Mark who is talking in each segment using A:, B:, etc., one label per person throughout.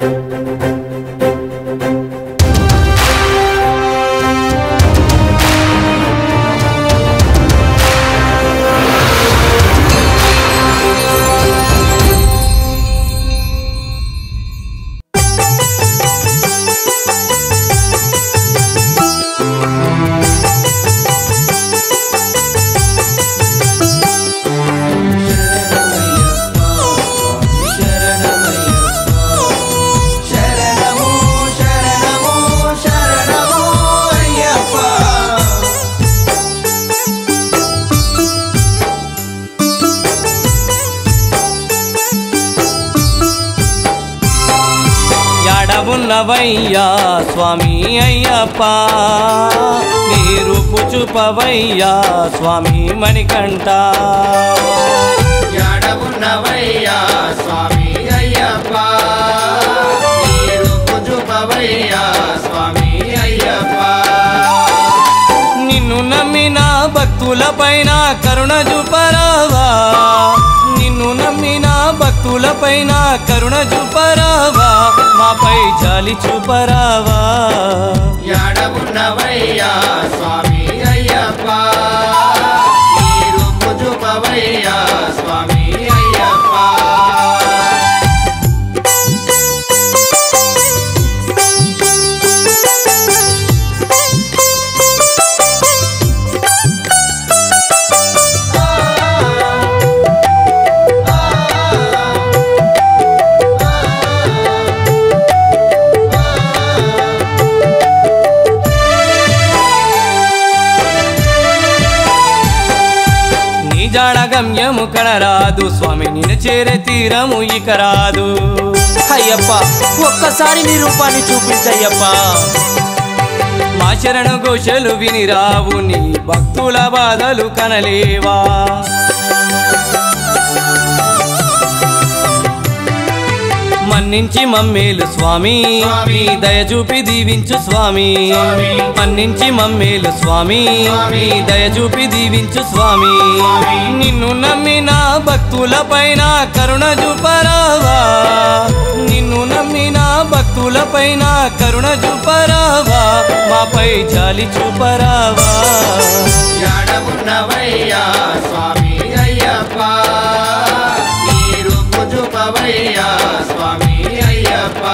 A: శరణము శరణము శరణము అయ్యప్ప
B: ఎడవున్నవయ్యా స్వామి అయ్యప్ప నీరు పుచుపవయ్యా స్వామి మణికంఠ
A: యాడవున్నవయ్యా స్వామి అయ్యప్ప నీరు పుజుపవయ్యా స్వామి అయ్యప్ప
B: నిన్ను నమ్మిన భక్తుల పైన కరుణ చూపరావా నిన్ను నమ్మిన భక్తుల పైన కరుణ చూపరావా మాపై జాలి చూపరావా
A: యాడవున్నవయ్యా స్వామి అయ్యప్ప నీరు పుజుపవయ్యా స్వామి అయ్యప్ప
B: నీ జాడ గమ్యము కనరాదు స్వామి నిన్ను చేరే తీరము ఇక రాదు
C: అయ్యప్ప ఒక్కసారి నీ రూపాన్ని చూపించయ్యప్ప
B: మా శరణ ఘోషలు విని రావు నీ భక్తుల బాధలు కనలేవా మన్నించి మమ్మేలు స్వామి
A: స్వామి.
B: నీ దయ చూపి దీవించు స్వామి
A: స్వామి.
B: మన్నించి మమ్మేలు స్వామి
A: స్వామి.
B: నీ దయ చూపి దీవించు స్వామి
A: స్వామి.
B: నిన్ను నమ్మిన భక్తుల పైన కరుణ చూపరావా నిన్ను నమ్మిన భక్తుల పైన కరుణ చూపరావా మాపై జాలి చూపరావా
A: యాడవున్నవయ్యా స్వామి అయ్యప్ప నీరు పుజుపవయ్యా స్వామి అయ్యప్ప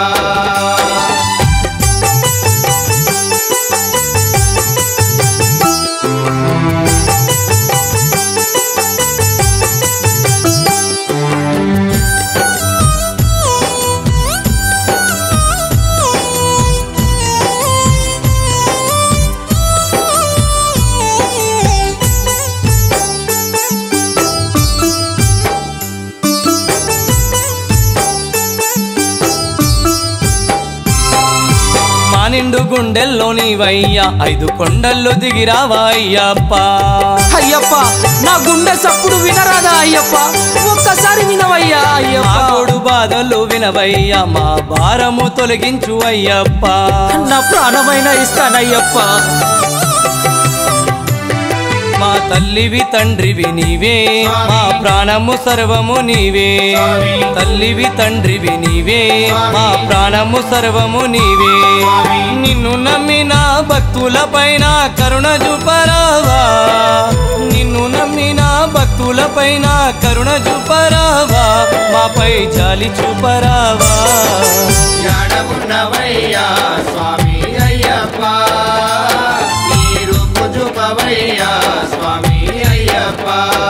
B: మా నిండు గుండెల్లో నీవయ్యా ఐదు కొండల్లో దిగిరావా అయ్యప్ప
C: అయ్యప్ప నా గుండె సప్పుడు వినరాదా అయ్యప్ప ఒక్కసారి వినవయ్యా
B: మా
C: అయ్యప్ప
B: గోడు బాధలు వినవయ్యా మా భారము తొలగించు అయ్యప్ప
C: నా ప్రాణమైన ఇస్తానయ్యప్ప
B: మా తల్లివి తండ్రివి నీవే మా ప్రాణము సర్వము నీవే
A: స్వామి.
B: తల్లివి తండ్రివి నీవే
A: స్వామి.
B: మా ప్రాణము సర్వము నీవే
A: స్వామి.
B: నిన్ను నమ్మిన భక్తుల పైన కరుణ చూపరావా నిన్ను నమ్మిన భక్తుల పైన కరుణ చూపరావా మాపై జాలి చూపరావా
A: యాడవున్నవయ్యా స్వామి అయ్యప్ప నీరు పుజుపవయ్యా స్వామి అయ్యప్ప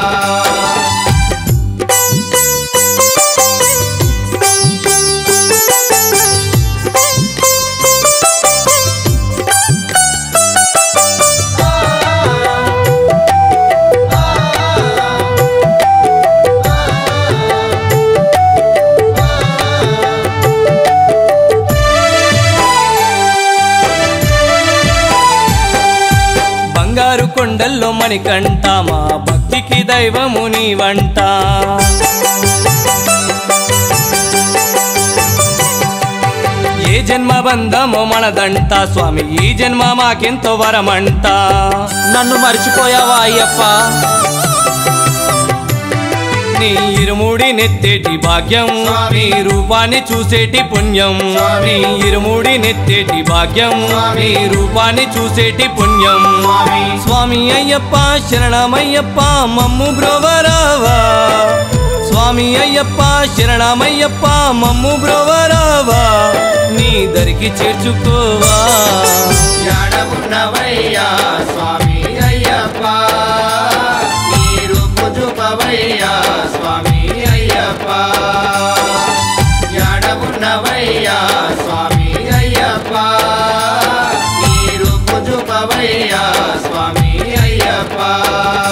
B: బంగారు కొండల్లో మణికంట మా భక్తికి దైవము నీ వంట ఏ జన్మ బంధమో మనదంట స్వామి ఈ జన్మ మాకెంతో వరమంట
C: నన్ను మర్చిపోయావా అయ్యప్ప
B: నీ ఇరుముడి నెత్తేటి భాగ్యం
A: స్వామి.
B: నీ రూపాన్ని చూసేటి పుణ్యం
A: స్వామి.
B: నీ ఇరుముడి నెత్తేటి భాగ్యం
A: స్వామి.
B: నీ రూపాన్ని చూసేటి పుణ్యం
A: స్వామి
B: స్వామి అయ్యప్ప శరణమయ్యప్ప మమ్ము బ్రోవరావా స్వామి అయ్యప్ప శరణమయ్యప్ప మమ్ము బ్రోవరావా నీ దరికి చేర్చుకోవా
A: యాడమున్నవయ్యా స్వామి అయ్యప్ప మీరు పుజుపవయ్యా స్వామి అయ్యప్ప యాడమున్నవయ్యా స్వామి అయ్యప్ప మీరు పుజుపవయ్యా స్వామి అయ్యప్ప